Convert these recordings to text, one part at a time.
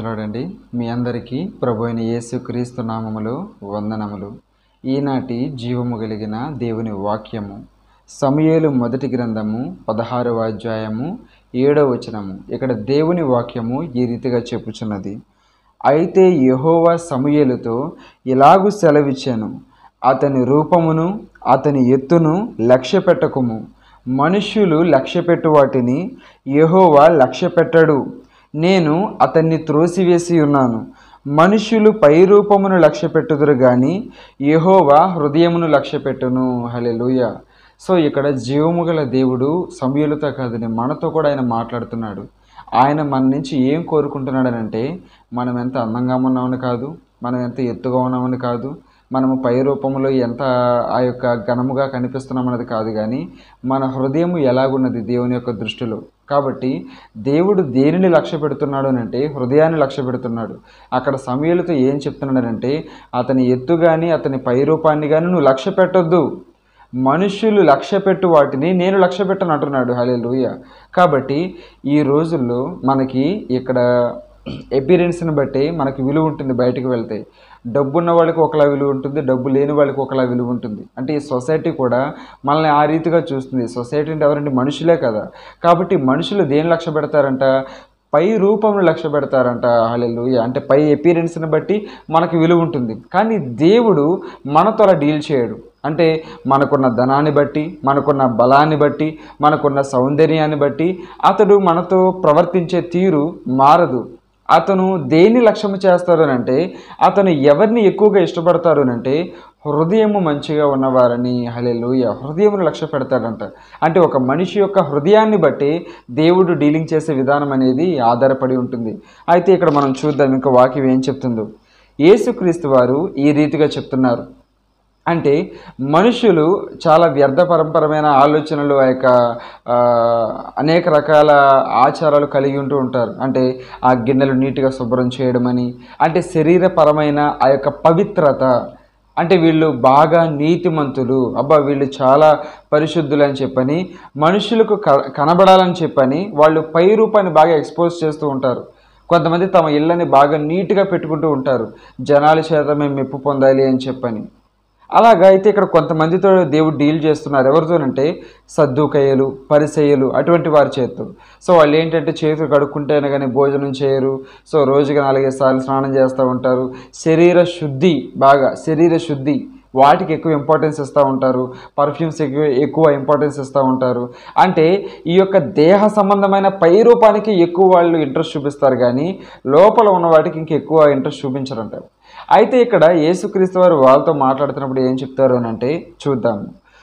లాడండి మీ అందరికీ ప్రభు అయిన యేసుక్రీస్తు నామములో వందనములు ఈనాటి జీవము కలిగిన దేవుని వాక్యము సమయేలు మొదటి గ్రంథము పదహారవ అధ్యాయము ఏడవ వచనము ఇక్కడ దేవుని వాక్యము ఈ రీతిగా చెప్పుచున్నది అయితే యెహోవా సమూయేలుతో ఇలాగు సెలవిచ్చాను అతని రూపమును అతని ఎత్తును లక్ష్య పెట్టకుము మనుష్యులు లక్ష్యపెట్టు వాటిని యెహోవా లక్ష్యపెట్టడు నేను అతన్ని త్రోసివేసి ఉన్నాను మనుష్యులు పై రూపమును లక్ష్యపెట్టుదురు గాని యెహోవా హృదయమును లక్ష్యపెట్టును హలెలూయ సో ఇక్కడ జీవము గల దేవుడు సమయులతో కాదని మనతో కూడా ఆయన మాట్లాడుతున్నాడు ఆయన మన నుంచి ఏం కోరుకుంటున్నాడనంటే మనం ఎంత అందంగా ఉన్నామని కాదు మనం ఎంత ఎత్తుగా ఉన్నామని కాదు మనము పై రూపంలో ఎంత ఆ యొక్క ఘనముగా కనిపిస్తున్నామన్నది కాదు కానీ మన హృదయం ఎలాగున్నది దేవుని యొక్క దృష్టిలో కాబట్టి దేవుడు దేనిని లక్ష్య పెడుతున్నాడు అని అంటే హృదయాన్ని లక్ష్య పెడుతున్నాడు అక్కడ సమయాలతో ఏం చెప్తున్నాడంటే అతని ఎత్తు కానీ అతని పై రూపాన్ని కానీ నువ్వు లక్ష్య పెట్టొద్దు మనుష్యులు లక్ష్య పెట్టు వాటిని నేను లక్ష్య పెట్టను అంటున్నాడు హలే కాబట్టి ఈ రోజుల్లో మనకి ఇక్కడ ఎపీరియన్స్ని బట్టి మనకి విలువ ఉంటుంది బయటకు వెళ్తే డబ్బు ఉన్న వాళ్ళకి ఒకలా విలువ ఉంటుంది డబ్బు లేని వాళ్ళకి ఒకలా విలువ ఉంటుంది అంటే ఈ సొసైటీ కూడా మనల్ని ఆ రీతిగా చూస్తుంది సొసైటీ అంటే ఎవరంటే మనుషులే కదా కాబట్టి మనుషులు దేని లక్ష్య పెడతారంట పై రూపంలో లక్ష్య పెడతారంట హలెలు అంటే పై ఎపీరియన్స్ని బట్టి మనకు విలువ ఉంటుంది కానీ దేవుడు మనతో అలా డీల్ చేయడు అంటే మనకున్న ధనాన్ని బట్టి మనకున్న బలాన్ని బట్టి మనకున్న సౌందర్యాన్ని బట్టి అతడు మనతో ప్రవర్తించే తీరు మారదు అతను దేన్ని లక్ష్యము చేస్తారు అని అంటే అతను ఎవరిని ఎక్కువగా ఇష్టపడతారు అని అంటే హృదయము మంచిగా ఉన్నవారని హలెలుయ హృదయమును లక్ష్య పెడతాడంట అంటే ఒక మనిషి యొక్క హృదయాన్ని బట్టి దేవుడు డీలింగ్ చేసే విధానం అనేది ఆధారపడి ఉంటుంది అయితే ఇక్కడ మనం చూద్దాం ఇంకా వాక్యం ఏం చెప్తుందో యేసుక్రీస్తు వారు ఈ రీతిగా చెప్తున్నారు అంటే మనుషులు చాలా వ్యర్థ పరంపరమైన ఆలోచనలు ఆ యొక్క ఆ, అనేక రకాల ఆచారాలు కలిగి ఉంటూ ఉంటారు అంటే ఆ గిన్నెలు నీట్గా శుభ్రం చేయడమని అంటే శరీరపరమైన ఆ యొక్క పవిత్రత అంటే వీళ్ళు బాగా నీతిమంతులు అబ్బా వీళ్ళు చాలా పరిశుద్ధులు అని చెప్పని మనుషులకు క కనబడాలని చెప్పని వాళ్ళు పై రూపాన్ని బాగా ఎక్స్పోజ్ చేస్తూ ఉంటారు కొంతమంది తమ ఇళ్ళని బాగా నీట్గా పెట్టుకుంటూ ఉంటారు జనాల చేత మేము మెప్పు పొందాలి అని చెప్పని అలాగా అయితే ఇక్కడ కొంతమందితో దేవుడు డీల్ చేస్తున్నారు ఎవరితోనంటే సద్దుకయ్యలు పరిసయ్యలు అటువంటి వారి చేతితో సో వాళ్ళు ఏంటంటే చేతులు కడుక్కుంటేనే కానీ భోజనం చేయరు సో రోజుకి నాలుగైదు సార్లు స్నానం చేస్తూ ఉంటారు శరీర శుద్ధి బాగా శరీర శుద్ధి వాటికి ఎక్కువ ఇంపార్టెన్స్ ఇస్తూ ఉంటారు పర్ఫ్యూమ్స్ ఎక్కువ ఎక్కువ ఇంపార్టెన్స్ ఇస్తూ ఉంటారు అంటే ఈ యొక్క దేహ సంబంధమైన పై రూపానికి ఎక్కువ వాళ్ళు ఇంట్రెస్ట్ చూపిస్తారు కానీ లోపల ఉన్న వాటికి ఇంక ఎక్కువ ఇంట్రెస్ట్ చూపించరంటారు అయితే ఇక్కడ యేసుక్రీస్తు వారు వాళ్ళతో మాట్లాడుతున్నప్పుడు ఏం చెప్తారు అని అంటే చూద్దాము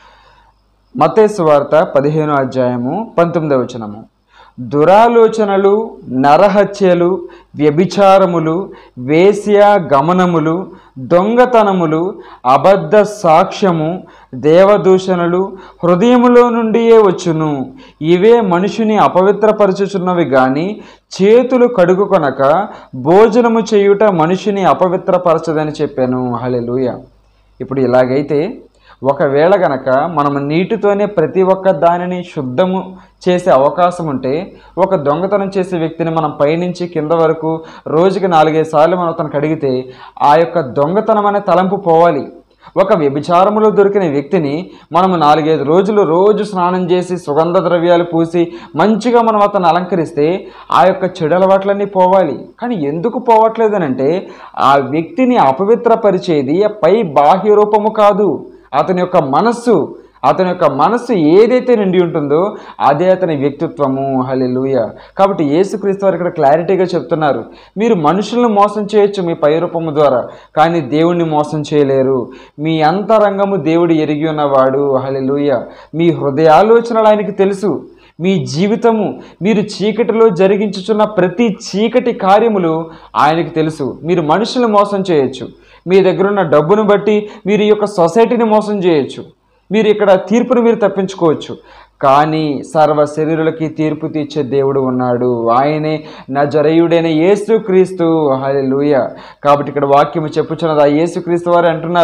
మతేసు వార్త పదిహేను అధ్యాయము పంతొమ్మిదవ వచనము దురాలోచనలు నరహత్యలు వ్యభిచారములు వేశ్య గమనములు దొంగతనములు అబద్ధ సాక్ష్యము దేవదూషణలు హృదయములో నుండియే వచ్చును ఇవే మనుషుని అపవిత్రపరచుచున్నవి గాని చేతులు కడుగుకొనక భోజనము చేయుట మనుషుని అపవిత్రపరచదని చెప్పాను హలెలూయ ఇప్పుడు ఇలాగైతే ఒకవేళ గనక మనము నీటితోనే ప్రతి ఒక్క దానిని శుద్ధము చేసే అవకాశం ఉంటే ఒక దొంగతనం చేసే వ్యక్తిని మనం పైనుంచి కింద వరకు రోజుకి నాలుగైదు సార్లు మనం అతను కడిగితే ఆ యొక్క దొంగతనం అనే తలంపు పోవాలి ఒక వ్యభిచారములో దొరికిన వ్యక్తిని మనము నాలుగైదు రోజులు రోజు స్నానం చేసి సుగంధ ద్రవ్యాలు పూసి మంచిగా మనం అతను అలంకరిస్తే ఆ యొక్క చెడు అలవాట్లన్నీ పోవాలి కానీ ఎందుకు పోవట్లేదనంటే ఆ వ్యక్తిని అపవిత్రపరిచేది ఆ పై బాహ్య రూపము కాదు అతని యొక్క మనస్సు అతని యొక్క మనస్సు ఏదైతే నిండి ఉంటుందో అదే అతని వ్యక్తిత్వము హలెలూయ కాబట్టి యేసుక్రీస్తు వారు ఇక్కడ క్లారిటీగా చెప్తున్నారు మీరు మనుషులను మోసం చేయొచ్చు మీ పై రూపము ద్వారా కానీ దేవుణ్ణి మోసం చేయలేరు మీ అంతరంగము దేవుడు ఎరిగి ఉన్నవాడు హలెలూయ మీ హృదయాలోచనలు ఆయనకి తెలుసు మీ జీవితము మీరు చీకటిలో జరిగించుచున్న ప్రతి చీకటి కార్యములు ఆయనకి తెలుసు మీరు మనుషులను మోసం చేయొచ్చు మీ దగ్గర ఉన్న డబ్బును బట్టి మీరు ఈ యొక్క సొసైటీని మోసం చేయొచ్చు మీరు ఇక్కడ తీర్పును మీరు తప్పించుకోవచ్చు కానీ సర్వ శరీరులకి తీర్పు తీర్చే దేవుడు ఉన్నాడు ఆయనే నజరయుడైన యేసుక్రీస్తు హల్లెలూయా కాబట్టి ఇక్కడ వాక్యము చెప్పుచున్నది ఆ యేసుక్రీస్తు వారు అంటున్నారు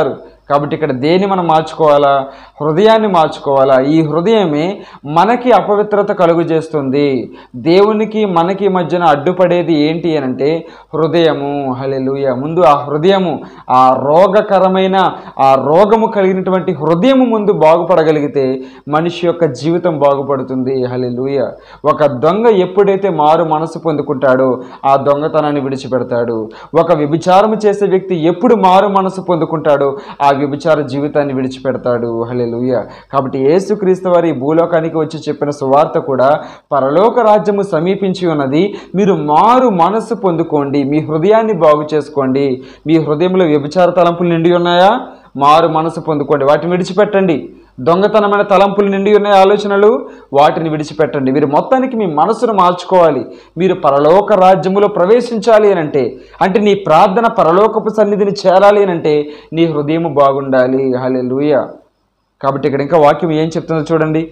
కాబట్టి ఇక్కడ దేన్ని మనం మార్చుకోవాలా హృదయాన్ని మార్చుకోవాలా ఈ హృదయమే మనకి అపవిత్రత కలుగు చేస్తుంది దేవునికి మనకి మధ్యన అడ్డుపడేది ఏంటి అని అంటే హృదయము హలెలుయ ముందు ఆ హృదయము ఆ రోగకరమైన ఆ రోగము కలిగినటువంటి హృదయము ముందు బాగుపడగలిగితే మనిషి యొక్క జీవితం బాగుపడుతుంది హలెలుయ ఒక దొంగ ఎప్పుడైతే మారు మనసు పొందుకుంటాడో ఆ దొంగతనాన్ని విడిచిపెడతాడు ఒక వ్యభిచారం చేసే వ్యక్తి ఎప్పుడు మారు మనసు పొందుకుంటాడో ఆ వ్యభిచార జీవితాన్ని విడిచిపెడతాడు హలెలుయ కాబట్టి యేసుక్రీస్తు వారి ఈ భూలోకానికి వచ్చి చెప్పిన సువార్త కూడా పరలోక రాజ్యము సమీపించి ఉన్నది మీరు మారు మనసు పొందుకోండి మీ హృదయాన్ని బాగు చేసుకోండి మీ హృదయంలో వ్యభిచార తలంపులు నిండి ఉన్నాయా మారు మనసు పొందుకోండి వాటిని విడిచిపెట్టండి దొంగతనమైన తలంపులు నిండి ఉన్నాయి ఆలోచనలు వాటిని విడిచిపెట్టండి మీరు మొత్తానికి మీ మనసును మార్చుకోవాలి మీరు పరలోక రాజ్యములో ప్రవేశించాలి అని అంటే అంటే నీ ప్రార్థన పరలోకపు సన్నిధిని చేరాలి అని అంటే నీ హృదయం బాగుండాలి హలే కాబట్టి ఇక్కడ ఇంకా వాక్యం ఏం చెప్తుందో చూడండి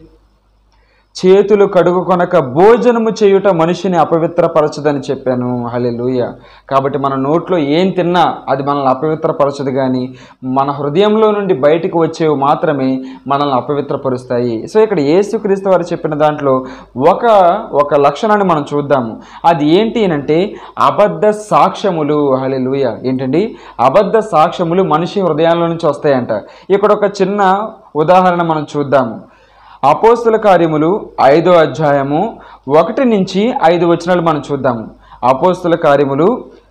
చేతులు కడుగు కొనక భోజనము చేయుట మనిషిని అపవిత్రపరచదని చెప్పాను హలెలూయ కాబట్టి మన నోట్లో ఏం తిన్నా అది మనల్ని అపవిత్రపరచదు కానీ మన హృదయంలో నుండి బయటకు వచ్చేవి మాత్రమే మనల్ని అపవిత్రపరుస్తాయి సో ఇక్కడ యేసుక్రీస్తు వారు చెప్పిన దాంట్లో ఒక ఒక లక్షణాన్ని మనం చూద్దాము అది ఏంటి అంటే అబద్ధ సాక్ష్యములు హలెలూయ ఏంటండి అబద్ధ సాక్ష్యములు మనిషి హృదయాల్లో నుంచి వస్తాయంట ఇక్కడ ఒక చిన్న ఉదాహరణ మనం చూద్దాము అపోస్తుల కార్యములు ఐదో అధ్యాయము ఒకటి నుంచి ఐదు వచనాలు మనం చూద్దాము అపోస్తుల కార్యములు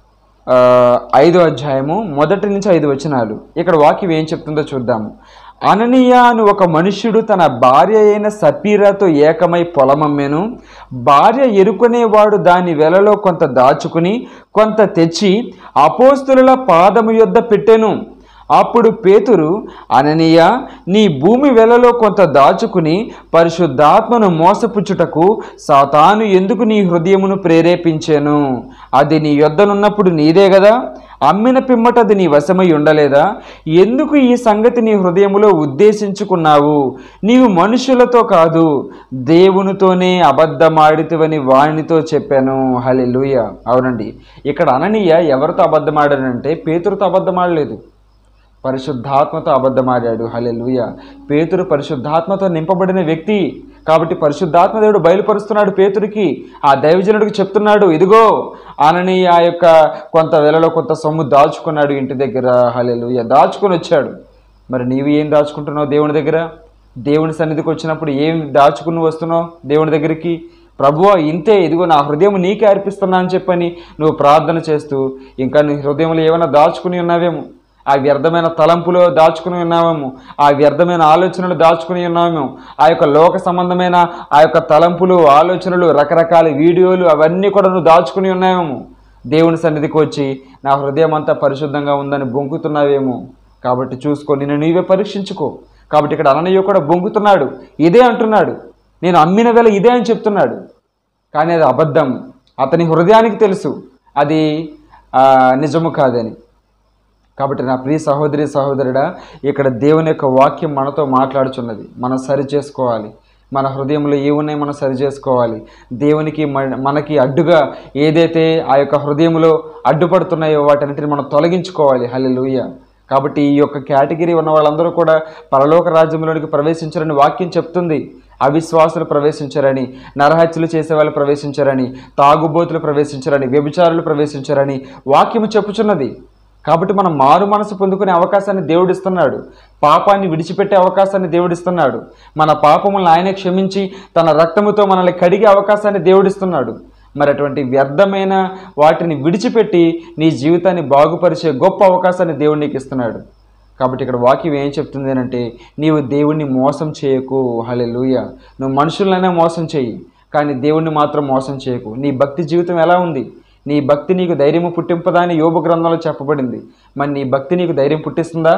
ఆ, ఐదో అధ్యాయము మొదటి నుంచి ఐదు వచనాలు ఇక్కడ వాక్యం ఏం చెప్తుందో చూద్దాము అననీయ అని ఒక మనుష్యుడు తన భార్య అయిన సపీరాతో ఏకమై పొలమమ్మెను భార్య ఎరుకునేవాడు దాని వెలలో కొంత దాచుకుని కొంత తెచ్చి అపోస్తుల పాదము యొద్ద పెట్టెను అప్పుడు పేతురు అననీయ నీ భూమి వెలలో కొంత దాచుకుని పరిశుద్ధాత్మను మోసపుచ్చుటకు సాతాను ఎందుకు నీ హృదయమును ప్రేరేపించాను అది నీ యొద్దనున్నప్పుడు నీదే కదా అమ్మిన పిమ్మట అది నీ వశమై ఉండలేదా ఎందుకు ఈ సంగతి నీ హృదయములో ఉద్దేశించుకున్నావు నీవు మనుషులతో కాదు దేవునితోనే అబద్ధమాడితివని వానితో చెప్పాను హలెలూయ అవునండి ఇక్కడ అననీయ ఎవరితో అబద్ధమాడానంటే పేతురుతో అబద్ధమాడలేదు పరిశుద్ధాత్మతో అబద్ధమాడాడు హలెలుయ పేతురు పరిశుద్ధాత్మతో నింపబడిన వ్యక్తి కాబట్టి పరిశుద్ధాత్మ దేవుడు బయలుపరుస్తున్నాడు పేతురికి ఆ దైవజనుడికి చెప్తున్నాడు ఇదిగో ఆనని ఆ యొక్క కొంత వెలలో కొంత సొమ్ము దాచుకున్నాడు ఇంటి దగ్గర హలెలుయ దాచుకొని వచ్చాడు మరి నీవు ఏం దాచుకుంటున్నావు దేవుని దగ్గర దేవుని సన్నిధికి వచ్చినప్పుడు ఏం దాచుకుని వస్తున్నావు దేవుని దగ్గరికి ప్రభువా ఇంతే ఇదిగో నా హృదయం నీకే అర్పిస్తున్నా అని చెప్పని నువ్వు ప్రార్థన చేస్తూ ఇంకా నీ హృదయంలో ఏమైనా దాచుకుని ఉన్నావేమో ఆ వ్యర్థమైన తలంపులో దాచుకుని ఉన్నామేమో ఆ వ్యర్థమైన ఆలోచనలు దాచుకుని ఉన్నామేమో ఆ యొక్క లోక సంబంధమైన ఆ యొక్క తలంపులు ఆలోచనలు రకరకాల వీడియోలు అవన్నీ కూడా నువ్వు దాచుకుని ఉన్నావేమో దేవుని సన్నిధికి వచ్చి నా హృదయం అంతా పరిశుద్ధంగా ఉందని బొంకుతున్నావేమో కాబట్టి చూసుకో నిన్ను నీవే పరీక్షించుకో కాబట్టి ఇక్కడ అననయ్య కూడా బొంకుతున్నాడు ఇదే అంటున్నాడు నేను అమ్మిన వేళ ఇదే అని చెప్తున్నాడు కానీ అది అబద్ధం అతని హృదయానికి తెలుసు అది ఆ, నిజము కాదని కాబట్టి నా ప్రియ సహోదరి సహోదరుడా ఇక్కడ దేవుని యొక్క వాక్యం మనతో మాట్లాడుచున్నది మనం సరి చేసుకోవాలి మన హృదయంలో ఏ ఉన్నాయి మనం సరి చేసుకోవాలి దేవునికి మన- మనకి అడ్డుగా ఏదైతే ఆ యొక్క హృదయంలో అడ్డుపడుతున్నాయో వాటన్నిటిని మనం తొలగించుకోవాలి హల్లెలూయా కాబట్టి ఈ యొక్క కేటగిరీ ఉన్న వాళ్ళందరూ కూడా పరలోక రాజ్యంలోనికి ప్రవేశించారని వాక్యం చెప్తుంది అవిశ్వాసులు ప్రవేశించారని నరహత్యలు చేసే వాళ్ళు ప్రవేశించారని తాగుబోతులు ప్రవేశించారని వ్యభిచారులు ప్రవేశించారని వాక్యము చెప్పుచున్నది కాబట్టి మనం మారు మనసు పొందుకునే అవకాశాన్ని దేవుడిస్తున్నాడు పాపాన్ని విడిచిపెట్టే అవకాశాన్ని దేవుడిస్తున్నాడు మన పాపములను ఆయనే క్షమించి తన రక్తముతో మనల్ని కడిగే అవకాశాన్ని దేవుడిస్తున్నాడు మరి అటువంటి వ్యర్థమైన వాటిని విడిచిపెట్టి నీ జీవితాన్ని బాగుపరిచే గొప్ప అవకాశాన్ని దేవుడు నీకు ఇస్తున్నాడు కాబట్టి ఇక్కడ వాక్యం ఏం చెప్తుంది అంటే నీవు దేవుణ్ణి మోసం చేయకు హలెలూయ నువ్వు మనుషులనే మోసం చేయి కానీ దేవుణ్ణి మాత్రం మోసం చేయకు నీ భక్తి జీవితం ఎలా ఉంది నీ భక్తి నీకు ధైర్యము పుట్టింపదా అని యోగ గ్రంథంలో చెప్పబడింది మరి నీ భక్తి నీకు ధైర్యం పుట్టిస్తుందా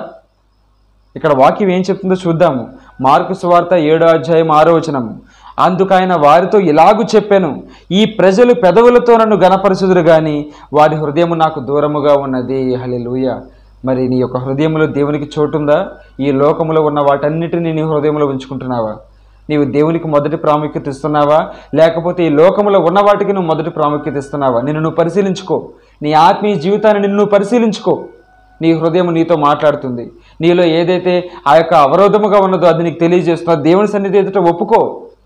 ఇక్కడ వాక్యం ఏం చెప్తుందో చూద్దాము మార్కు సువార్త ఏడో అధ్యాయం ఆరో వచనము అందుకైన వారితో ఇలాగు చెప్పాను ఈ ప్రజలు పెదవులతో నన్ను గనపరచుదురు గాని వారి హృదయము నాకు దూరముగా ఉన్నది హల్లెలూయా మరి నీ యొక్క హృదయంలో దేవునికి చోటుందా ఈ లోకములో ఉన్న వాటన్నిటిని నీ హృదయంలో ఉంచుకుంటున్నావా నీవు దేవునికి మొదటి ప్రాముఖ్యత ఇస్తున్నావా లేకపోతే ఈ లోకంలో ఉన్న వాటికి నువ్వు మొదటి ప్రాముఖ్యత ఇస్తున్నావా నిన్ను నువ్వు పరిశీలించుకో నీ ఆత్మీయ జీవితాన్ని నిన్ను నువ్వు పరిశీలించుకో నీ హృదయం నీతో మాట్లాడుతుంది నీలో ఏదైతే ఆ యొక్క అవరోధముగా ఉన్నదో అది నీకు తెలియజేస్తుందో దేవుని సన్నిధి ఎదుట ఒప్పుకో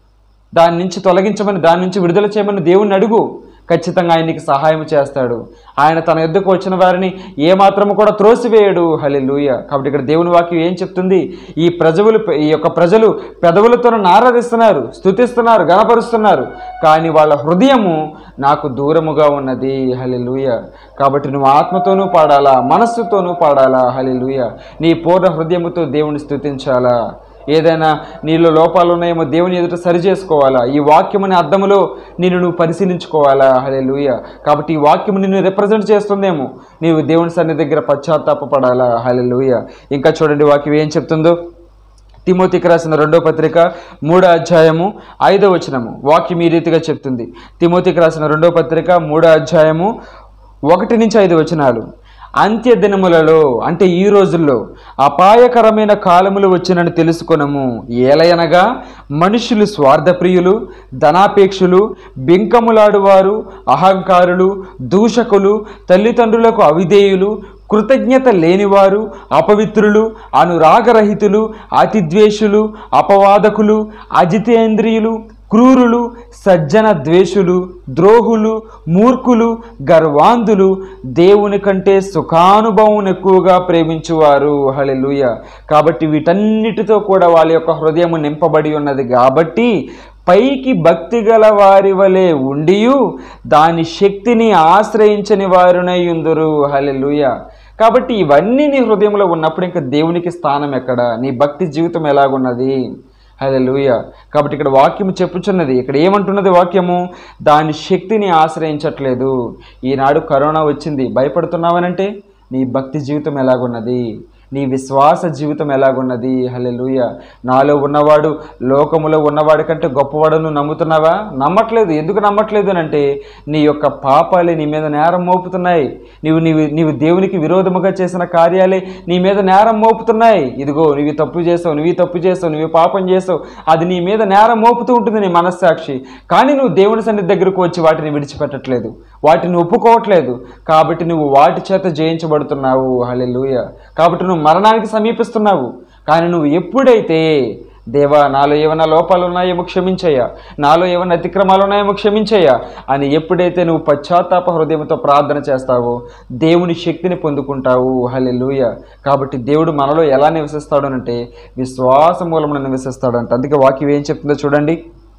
దాని నుంచి తొలగించమని దాని నుంచి విడుదల చేయమని దేవుణ్ణి అడుగు ఖచ్చితంగా ఆయన నీకు సహాయం చేస్తాడు ఆయన తన యుద్ధకు వచ్చిన వారిని ఏమాత్రము కూడా త్రోసివేయడు హల్లెలూయ కాబట్టి ఇక్కడ దేవుని వాక్యం ఏం చెప్తుంది ఈ ప్రజలు ఈ యొక్క ప్రజలు పెదవులతో ఆరాధిస్తున్నారు స్తుతిస్తున్నారు గణపరుస్తున్నారు కానీ వాళ్ళ హృదయము నాకు దూరముగా ఉన్నది హల్లెలూయ కాబట్టి నువ్వు ఆత్మతోనూ పాడాలా మనస్సుతోనూ పాడాలా హల్లెలూయ నీ పూర్ణ హృదయముతో దేవుని స్తుతించాలా ఏదైనా నీలో లోపాలు ఉన్నాయేమో దేవుని ఎదుట సరి చేసుకోవాలా ఈ వాక్యముని అర్థములో నిన్ను నువ్వు పరిశీలించుకోవాలా హలే కాబట్టి ఈ వాక్యము నిన్ను రిప్రజెంట్ చేస్తుందేమో నీవు దేవుని సన్ని దగ్గర పశ్చాత్తాపపడాలా హలే ఇంకా చూడండి వాక్యం ఏం చెప్తుందో తిమోతికి రాసిన రెండో పత్రిక మూడో అధ్యాయము ఐదో వచనము వాక్యం ఈ రీతిగా చెప్తుంది తిమోతికి రాసిన రెండో పత్రిక మూడో అధ్యాయము ఒకటి నుంచి ఐదు వచనాలు అంత్య దినములలో అంటే ఈ రోజుల్లో అపాయకరమైన కాలములు వచ్చినని తెలుసుకొనము ఏలయనగా మనుషులు స్వార్థప్రియులు ధనాపేక్షులు బింకములాడువారు అహంకారులు దూషకులు తల్లిదండ్రులకు అవిధేయులు కృతజ్ఞత లేనివారు అపవిత్రులు అనురాగరహితులు అతిద్వేషులు అపవాదకులు అజితేంద్రియులు క్రూరులు సజ్జన ద్వేషులు ద్రోహులు మూర్ఖులు గర్వాంధులు దేవుని కంటే సుఖానుభవం ఎక్కువగా ప్రేమించువారు హలెలుయ కాబట్టి వీటన్నిటితో కూడా వాళ్ళ యొక్క హృదయం నింపబడి ఉన్నది కాబట్టి పైకి భక్తి గల వారి వలె ఉండియు దాని శక్తిని ఆశ్రయించని వారునై ఉందురు హలెలుయ కాబట్టి ఇవన్నీ నీ హృదయంలో ఉన్నప్పుడు ఇంకా దేవునికి స్థానం ఎక్కడ నీ భక్తి జీవితం ఎలాగున్నది హల్లెలూయ కాబట్టి ఇక్కడ వాక్యము చెప్పుచున్నది ఇక్కడ ఏమంటున్నది వాక్యము దాని శక్తిని ఆశ్రయించట్లేదు ఈనాడు కరోనా వచ్చింది భయపడుతున్నావనంటే నీ భక్తి జీవితం ఎలాగున్నది నీ విశ్వాస జీవితం ఎలాగున్నది హల్లెలూయ నాలో ఉన్నవాడు లోకములో ఉన్నవాడి కంటే గొప్పవాడును నమ్ముతున్నావా నమ్మట్లేదు ఎందుకు నమ్మట్లేదు అని అంటే నీ యొక్క పాపాలే నీ మీద నేరం మోపుతున్నాయి నీవు నీవు నీవు దేవునికి విరోధముగా చేసిన కార్యాలే నీ మీద నేరం మోపుతున్నాయి ఇదిగో నీవు తప్పు చేసావు నువ్వు తప్పు చేసావు నువ్వు పాపం చేసావు అది నీ మీద నేరం మోపుతూ ఉంటుంది నీ మనస్సాక్షి కానీ నువ్వు దేవుని సన్నిధి దగ్గరకు వచ్చి వాటిని విడిచిపెట్టట్లేదు వాటిని ఒప్పుకోవట్లేదు కాబట్టి నువ్వు వాటి చేత జయించబడుతున్నావు హల్లెలూయ కాబట్టి నువ్వు మరణానికి సమీపిస్తున్నావు కానీ నువ్వు ఎప్పుడైతే దేవా నాలో ఏమైనా లోపాలు ఉన్నాయేమో క్షమించయ్యా నాలో ఏమైనా అతిక్రమాలు ఉన్నాయేమో క్షమించయ్యా అని ఎప్పుడైతే నువ్వు పశ్చాత్తాప హృదయంతో ప్రార్థన చేస్తావో దేవుని శక్తిని పొందుకుంటావు హల్లెలూయ కాబట్టి దేవుడు మనలో ఎలా నివసిస్తాడు అంటే విశ్వాస మూలమున నివసిస్తాడంట అందుకే వాక్యం ఏం చెప్తుందో చూడండి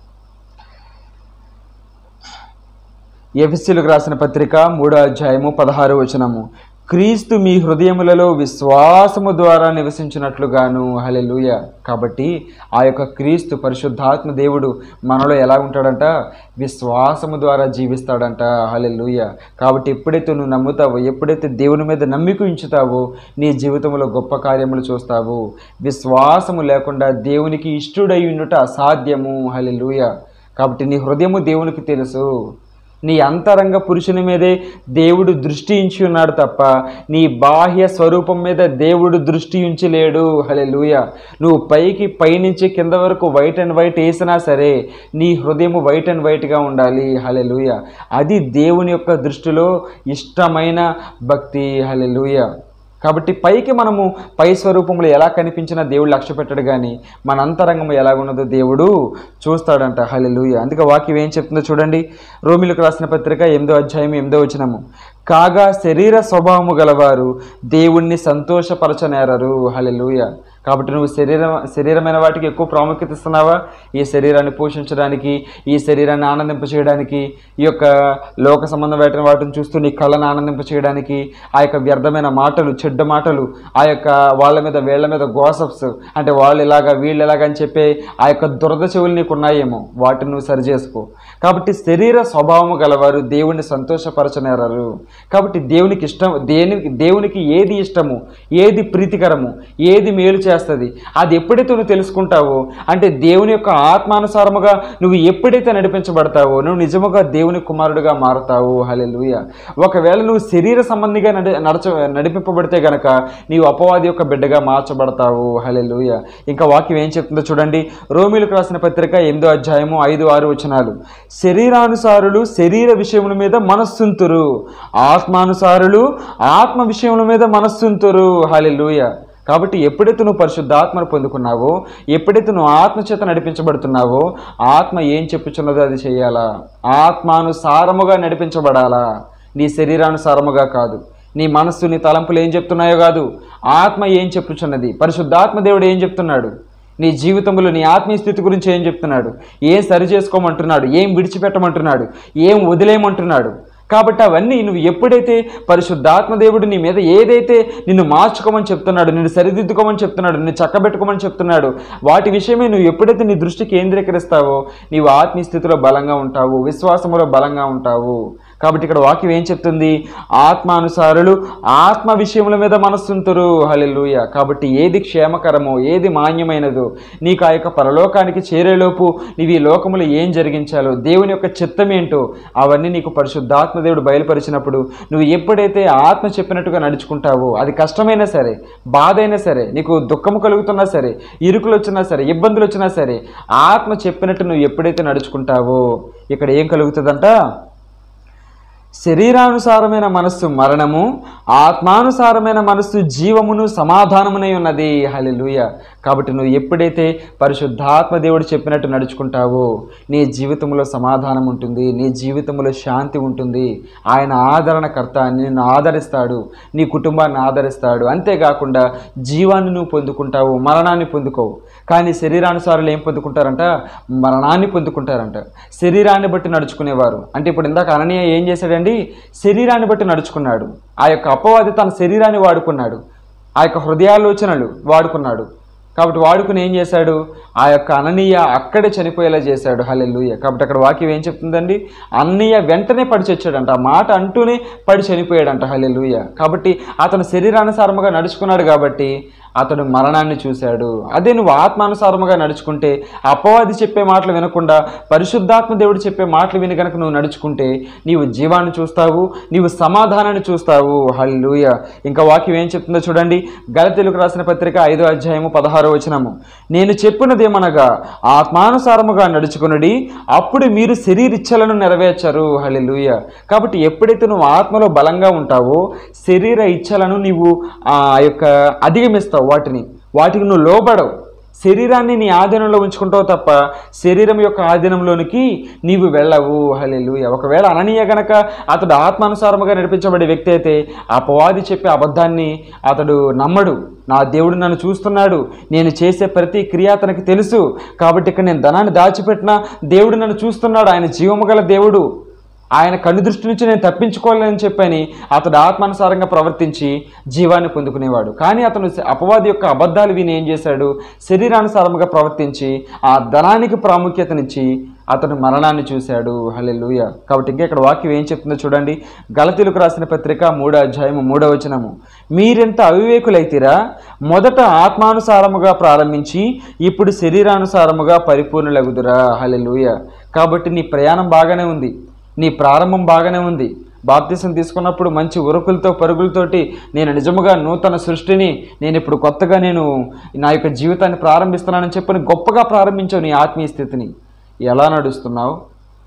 ఎఫ్ఎస్సీలకు రాసిన పత్రిక మూడో అధ్యాయము పదహారు వచనము క్రీస్తు మీ హృదయములలో విశ్వాసము ద్వారా నివసించినట్లుగాను హలెలుయ కాబట్టి ఆ యొక్క క్రీస్తు పరిశుద్ధాత్మ దేవుడు మనలో ఎలా ఉంటాడంట విశ్వాసము ద్వారా జీవిస్తాడంట హలెలుయ కాబట్టి ఎప్పుడైతే నువ్వు నమ్ముతావో ఎప్పుడైతే దేవుని మీద నమ్మిక ఉంచుతావో నీ జీవితంలో గొప్ప కార్యములు చూస్తావు విశ్వాసము లేకుండా దేవునికి ఇష్టుడై ఉండుట అసాధ్యము హలెలుయ కాబట్టి నీ హృదయము దేవునికి తెలుసు నీ అంతరంగ పురుషుని మీదే దేవుడు దృష్టి ఉంచి ఉన్నాడు తప్ప నీ బాహ్య స్వరూపం మీద దేవుడు దృష్టి ఉంచి లేడు హలే నువ్వు పైకి పైనుంచి కింద వరకు వైట్ అండ్ వైట్ వేసినా సరే నీ హృదయం వైట్ అండ్ వైట్గా ఉండాలి హలే అది దేవుని యొక్క దృష్టిలో ఇష్టమైన భక్తి హలే కాబట్టి పైకి మనము పై స్వరూపంలో ఎలా కనిపించినా దేవుడు లక్ష్య పెట్టడు కానీ మన అంతరంగం ఎలాగున్నదో దేవుడు చూస్తాడంట హల్లెలూయ అందుకే వాక్యం ఏం చెప్తుందో చూడండి రోమిలకు రాసిన పత్రిక ఎనిమిదో అధ్యాయం ఎనిమిదో వచనము కాగా శరీర స్వభావము గలవారు దేవుణ్ణి సంతోషపరచనేరరు హల్లెలూయ కాబట్టి నువ్వు శరీరం శరీరమైన వాటికి ఎక్కువ ప్రాముఖ్యత ఇస్తున్నావా ఈ శరీరాన్ని పోషించడానికి ఈ శరీరాన్ని ఆనందింప చేయడానికి ఈ యొక్క లోక సంబంధమైన వాటిని చూస్తూ నీ కళ్ళను ఆనందింప చేయడానికి ఆ యొక్క వ్యర్థమైన మాటలు చెడ్డ మాటలు ఆ యొక్క వాళ్ళ మీద వీళ్ళ మీద గోసప్స్ అంటే వాళ్ళు ఇలాగా వీళ్ళు ఎలాగా అని చెప్పే ఆ యొక్క దురద చెవులు నీకు ఉన్నాయేమో వాటిని నువ్వు సరి చేసుకో కాబట్టి శరీర స్వభావము గలవారు దేవుణ్ణి సంతోషపరచనేరారు కాబట్టి దేవునికి ఇష్టం దేనికి దేవునికి ఏది ఇష్టము ఏది ప్రీతికరము ఏది మేలు చేస్తుంది అది ఎప్పుడైతే నువ్వు తెలుసుకుంటావో అంటే దేవుని యొక్క ఆత్మానుసారముగా నువ్వు ఎప్పుడైతే నడిపించబడతావో నువ్వు నిజముగా దేవుని కుమారుడిగా మారుతావు హలెలుయ ఒకవేళ నువ్వు శరీర సంబంధిగా నడి నడచ నడిపింపబడితే గనక నీవు అపవాది యొక్క బిడ్డగా మార్చబడతావు హలెలుయ ఇంకా వాక్యం ఏం చెప్తుందో చూడండి రోమిలకు రాసిన పత్రిక ఎనిమిదో అధ్యాయము ఐదు ఆరు వచనాలు శరీరానుసారులు శరీర విషయముల మీద మనస్సుంతురు ఆత్మానుసారులు ఆత్మ విషయముల మీద మనస్సుంతురు హలెలుయ కాబట్టి ఎప్పుడైతే నువ్వు పరిశుద్ధాత్మను పొందుకున్నావో ఎప్పుడైతే నువ్వు ఆత్మచేత నడిపించబడుతున్నావో ఆత్మ ఏం చెప్పుచున్నదో అది చేయాలా ఆత్మానుసారముగా నడిపించబడాలా నీ శరీరానుసారముగా కాదు నీ మనస్సు నీ తలంపులు ఏం చెప్తున్నాయో కాదు ఆత్మ ఏం చెప్పుచున్నది పరిశుద్ధాత్మ దేవుడు ఏం చెప్తున్నాడు నీ జీవితంలో నీ ఆత్మీయ స్థితి గురించి ఏం చెప్తున్నాడు ఏం సరి చేసుకోమంటున్నాడు ఏం విడిచిపెట్టమంటున్నాడు ఏం వదిలేయమంటున్నాడు కాబట్టి అవన్నీ నువ్వు ఎప్పుడైతే పరిశుద్ధాత్మ దేవుడు నీ మీద ఏదైతే నిన్ను మార్చుకోమని చెప్తున్నాడు నిన్ను సరిదిద్దుకోమని చెప్తున్నాడు నిన్ను చక్కబెట్టుకోమని చెప్తున్నాడు వాటి విషయమే నువ్వు ఎప్పుడైతే నీ దృష్టి కేంద్రీకరిస్తావో నీవు ఆత్మీయ స్థితిలో బలంగా ఉంటావు విశ్వాసములో బలంగా ఉంటావు కాబట్టి ఇక్కడ వాక్యం ఏం చెప్తుంది ఆత్మానుసారులు ఆత్మ విషయముల మీద మనస్సుంతురు హల్లెలూయ కాబట్టి ఏది క్షేమకరమో ఏది మాన్యమైనదో నీకు ఆ యొక్క పరలోకానికి చేరేలోపు నీవు ఈ లోకములో ఏం జరిగించాలో దేవుని యొక్క చిత్తం ఏంటో అవన్నీ నీకు పరిశుద్ధాత్మ దేవుడు బయలుపరిచినప్పుడు నువ్వు ఎప్పుడైతే ఆత్మ చెప్పినట్టుగా నడుచుకుంటావో అది కష్టమైనా సరే బాధ అయినా సరే నీకు దుఃఖము కలుగుతున్నా సరే ఇరుకులు వచ్చినా సరే ఇబ్బందులు వచ్చినా సరే ఆత్మ చెప్పినట్టు నువ్వు ఎప్పుడైతే నడుచుకుంటావో ఇక్కడ ఏం కలుగుతుందంట శరీరానుసారమైన మనస్సు మరణము ఆత్మానుసారమైన మనస్సు జీవమును సమాధానమునై ఉన్నది హల్లెలూయ కాబట్టి నువ్వు ఎప్పుడైతే పరిశుద్ధాత్మ దేవుడు చెప్పినట్టు నడుచుకుంటావో నీ జీవితంలో సమాధానం ఉంటుంది నీ జీవితంలో శాంతి ఉంటుంది ఆయన ఆదరణకర్త నిన్ను ఆదరిస్తాడు నీ కుటుంబాన్ని ఆదరిస్తాడు అంతేకాకుండా జీవాన్ని నువ్వు పొందుకుంటావు మరణాన్ని పొందుకోవు కానీ శరీరానుసారులు ఏం పొందుకుంటారంట మరణాన్ని పొందుకుంటారంట శరీరాన్ని బట్టి నడుచుకునేవారు అంటే ఇప్పుడు ఇందాక అననీయ ఏం చేశాడండి శరీరాన్ని బట్టి నడుచుకున్నాడు ఆ యొక్క అపవాది తన శరీరాన్ని వాడుకున్నాడు ఆ యొక్క హృదయాలోచనలు వాడుకున్నాడు కాబట్టి వాడుకుని ఏం చేశాడు ఆ యొక్క అననీయ అక్కడే చనిపోయేలా చేశాడు హల్లెలూయ కాబట్టి అక్కడ వాక్యం ఏం చెప్తుందండి అన్నయ్య వెంటనే పడి చచ్చాడంట ఆ మాట అంటూనే పడి చనిపోయాడంట హల్లెలూయ కాబట్టి అతను శరీరానుసారముగా నడుచుకున్నాడు కాబట్టి అతడు మరణాన్ని చూశాడు అదే నువ్వు ఆత్మానుసారముగా నడుచుకుంటే అపవాది చెప్పే మాటలు వినకుండా పరిశుద్ధాత్మ దేవుడు చెప్పే మాటలు విని కనుక నువ్వు నడుచుకుంటే నీవు జీవాన్ని చూస్తావు నీవు సమాధానాన్ని చూస్తావు హల్లూయ ఇంకా వాక్యం ఏం చెప్తుందో చూడండి గలతెలుగు రాసిన పత్రిక ఐదో అధ్యాయము పదహారో వచనము నేను చెప్పినదేమనగా ఆత్మానుసారముగా నడుచుకునుడి అప్పుడు మీరు శరీరిచ్చలను నెరవేర్చరు హల్లెలూయ కాబట్టి ఎప్పుడైతే నువ్వు ఆత్మలో బలంగా ఉంటావో శరీర ఇచ్చలను నీవు ఆ యొక్క అధిగమిస్తావు వాటిని వాటికి నువ్వు లోబడవు శరీరాన్ని నీ ఆధీనంలో ఉంచుకుంటావు తప్ప శరీరం యొక్క ఆధీనంలోనికి నీవు వెళ్ళవు హల్లెలూయ ఒకవేళ అననీయ గనక అతడు ఆత్మానుసారముగా నడిపించబడే వ్యక్తి అయితే అపవాది చెప్పే అబద్ధాన్ని అతడు నమ్మడు నా దేవుడు నన్ను చూస్తున్నాడు నేను చేసే ప్రతి క్రియ అతనికి తెలుసు కాబట్టి ఇక్కడ నేను ధనాన్ని దాచిపెట్టినా దేవుడు నన్ను చూస్తున్నాడు ఆయన జీవము గల దేవుడు ఆయన కన్ను దృష్టి నుంచి నేను తప్పించుకోలేని చెప్పని అతడు ఆత్మానుసారంగా ప్రవర్తించి జీవాన్ని పొందుకునేవాడు కానీ అతను అపవాది యొక్క అబద్ధాలు విని ఏం చేశాడు శరీరానుసారంగా ప్రవర్తించి ఆ ధనానికి ప్రాముఖ్యతనిచ్చి అతను మరణాన్ని చూశాడు హల్లెలూయ కాబట్టి ఇంకా ఇక్కడ వాక్యం ఏం చెప్తుందో చూడండి గలతీలకు రాసిన పత్రిక మూడో అధ్యాయము మూడో వచనము మీరెంత అవివేకులైతిరా మొదట ఆత్మానుసారముగా ప్రారంభించి ఇప్పుడు శరీరానుసారముగా పరిపూర్ణులగుదురా హల్లెలూయ కాబట్టి నీ ప్రయాణం బాగానే ఉంది నీ ప్రారంభం బాగానే ఉంది బాప్తిసం తీసుకున్నప్పుడు మంచి ఉరుకులతో పరుగులతోటి నేను నిజముగా నూతన సృష్టిని నేను ఇప్పుడు కొత్తగా నేను నా యొక్క జీవితాన్ని ప్రారంభిస్తున్నానని చెప్పని గొప్పగా ప్రారంభించావు నీ ఆత్మీయ స్థితిని ఎలా నడుస్తున్నావు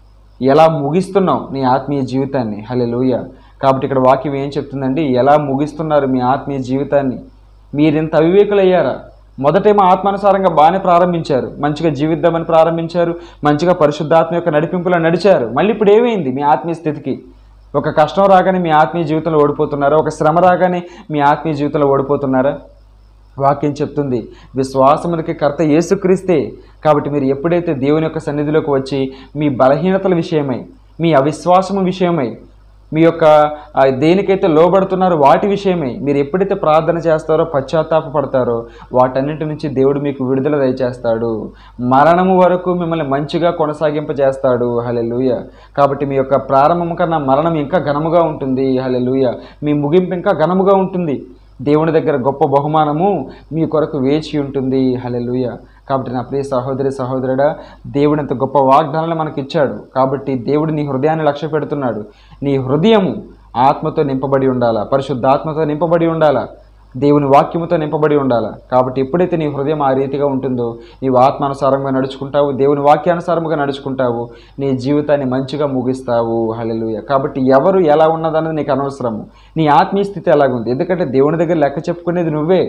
ఎలా ముగిస్తున్నావు నీ ఆత్మీయ జీవితాన్ని హల్లెలూయ కాబట్టి ఇక్కడ వాక్యం ఏం చెప్తుందండి ఎలా ముగిస్తున్నారు మీ ఆత్మీయ జీవితాన్ని మీరింత అవివేకులయ్యారా మొదటేమో ఆత్మానుసారంగా బాగానే ప్రారంభించారు మంచిగా జీవిద్దామని ప్రారంభించారు మంచిగా పరిశుద్ధాత్మ యొక్క నడిపింపులో నడిచారు మళ్ళీ ఇప్పుడు ఏమైంది మీ ఆత్మీయ స్థితికి ఒక కష్టం రాగానే మీ ఆత్మీయ జీవితంలో ఓడిపోతున్నారా ఒక శ్రమ రాగానే మీ ఆత్మీయ జీవితంలో ఓడిపోతున్నారా వాక్యం చెప్తుంది విశ్వాసమునికి కర్త యేసుక్రీస్తే కాబట్టి మీరు ఎప్పుడైతే దేవుని యొక్క సన్నిధిలోకి వచ్చి మీ బలహీనతల విషయమై మీ అవిశ్వాసము విషయమై మీ యొక్క ఆ, దేనికైతే లోబడుతున్నారో వాటి విషయమై మీరు ఎప్పుడైతే ప్రార్థన చేస్తారో పశ్చాత్తాపడతారో వాటన్నిటి నుంచి దేవుడు మీకు విడుదల దయచేస్తాడు మరణము వరకు మిమ్మల్ని మంచిగా కొనసాగింపజేస్తాడు హలెలుయ కాబట్టి మీ యొక్క ప్రారంభం కన్నా మరణం ఇంకా ఘనముగా ఉంటుంది హలెలుయ మీ ముగింపు ఇంకా ఘనముగా ఉంటుంది దేవుని దగ్గర గొప్ప బహుమానము మీ కొరకు వేచి ఉంటుంది హలెలుయ కాబట్టి నా ప్రియ సహోదరి సహోదరుడా దేవుడు ఎంత గొప్ప వాగ్దానాలు మనకి ఇచ్చాడు కాబట్టి దేవుడు నీ హృదయాన్ని లక్ష్య పెడుతున్నాడు నీ హృదయము ఆత్మతో నింపబడి ఉండాలా పరిశుద్ధాత్మతో నింపబడి ఉండాలా దేవుని వాక్యముతో నింపబడి ఉండాలా కాబట్టి ఎప్పుడైతే నీ హృదయం ఆ రీతిగా ఉంటుందో నీవు ఆత్మానుసారంగా నడుచుకుంటావు దేవుని వాక్యానుసారంగా నడుచుకుంటావు నీ జీవితాన్ని మంచిగా ముగిస్తావు హల్లెలూయ కాబట్టి ఎవరు ఎలా ఉన్నదన్నది నీకు అనవసరము నీ ఆత్మీయ స్థితి ఎలాగుంది ఎందుకంటే దేవుని దగ్గర లెక్క చెప్పుకునేది నువ్వే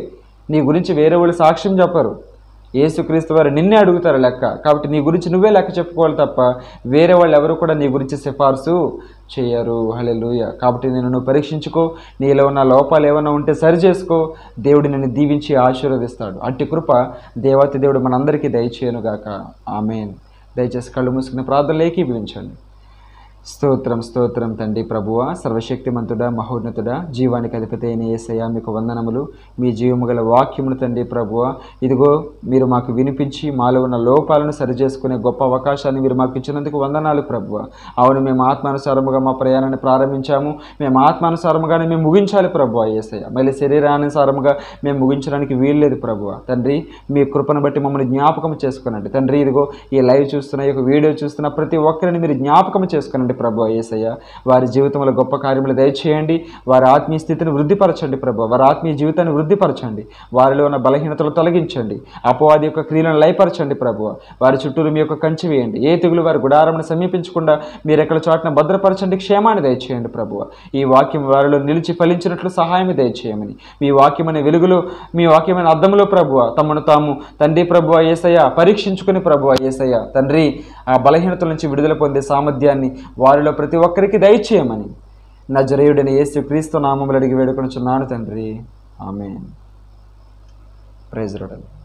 నీ గురించి వేరే వాళ్ళు సాక్ష్యం చెప్పరు యేసుక్రీస్తు వారు నిన్నే అడుగుతారు లెక్క కాబట్టి నీ గురించి నువ్వే లెక్క చెప్పుకోవాలి తప్ప వేరే వాళ్ళు ఎవరు కూడా నీ గురించి సిఫార్సు చేయరు హల్లెలూయ కాబట్టి నేను నువ్వు పరీక్షించుకో నీలో ఉన్న లోపాలు ఏమైనా ఉంటే సరి చేసుకో దేవుడు నిన్ను దీవించి ఆశీర్వదిస్తాడు అట్టి కృప దేవతి దేవుడు మనందరికీ దయచేయనుగాక ఆమెన్ దయచేసి కళ్ళు మూసుకుని ప్రార్థనలు ఏకీభవించండి స్తోత్రం స్తోత్రం తండ్రి ప్రభువ సర్వశక్తిమంతుడా మహోన్నతుడా జీవానికి అధిపతి అయిన ఏసయ్య మీకు వందనములు మీ జీవము గల వాక్యములు తండ్రి ప్రభువ ఇదిగో మీరు మాకు వినిపించి మాలో ఉన్న లోపాలను సరిచేసుకునే గొప్ప అవకాశాన్ని మీరు మాకు ఇచ్చినందుకు వందనాలు ప్రభువ అవును మేము ఆత్మానుసారముగా మా ప్రయాణాన్ని ప్రారంభించాము మేము ఆత్మానుసారముగానే మేము ముగించాలి ప్రభువ ఏసయ్య మళ్ళీ శరీరానుసారముగా మేము ముగించడానికి వీల్లేదు ప్రభువ తండ్రి మీ కృపను బట్టి మమ్మల్ని జ్ఞాపకం చేసుకునండి తండ్రి ఇదిగో ఈ లైవ్ చూస్తున్న ఈ యొక్క వీడియో చూస్తున్న ప్రతి ఒక్కరిని మీరు జ్ఞాపకం చేసుకునండి ప్రభు ఏసయ్య వారి జీవితంలో గొప్ప కార్యములు దయచేయండి వారి ఆత్మీయ స్థితిని వృద్ధిపరచండి ప్రభు వారి ఆత్మీయ జీవితాన్ని వృద్ధిపరచండి వారిలో ఉన్న బలహీనతలు తొలగించండి అపవాది యొక్క క్రియలను లయపరచండి ప్రభు వారి చుట్టూరు మీ యొక్క కంచి వేయండి ఏ తెగులు వారి గుడారమును సమీపించకుండా మీరు ఎక్కడ చోటన భద్రపరచండి క్షేమాన్ని దయచేయండి ప్రభు ఈ వాక్యం వారిలో నిలిచి ఫలించినట్లు సహాయం దయచేయమని మీ వాక్యమైన వెలుగులో మీ వాక్యమైన అద్దములో ప్రభువ తమను తాము తండ్రి ప్రభువ ఏసయ్య పరీక్షించుకుని ప్రభువ ఏసయ్య తండ్రి ఆ బలహీనతల నుంచి విడుదల పొందే సామర్థ్యాన్ని వారిలో ప్రతి ఒక్కరికి దయచేయమని నా జరేయుడని యేసు క్రీస్తు నామములు అడిగి వేడుకొనుచున్నాను తండ్రి ఆమె ప్రైజ్ రోడల్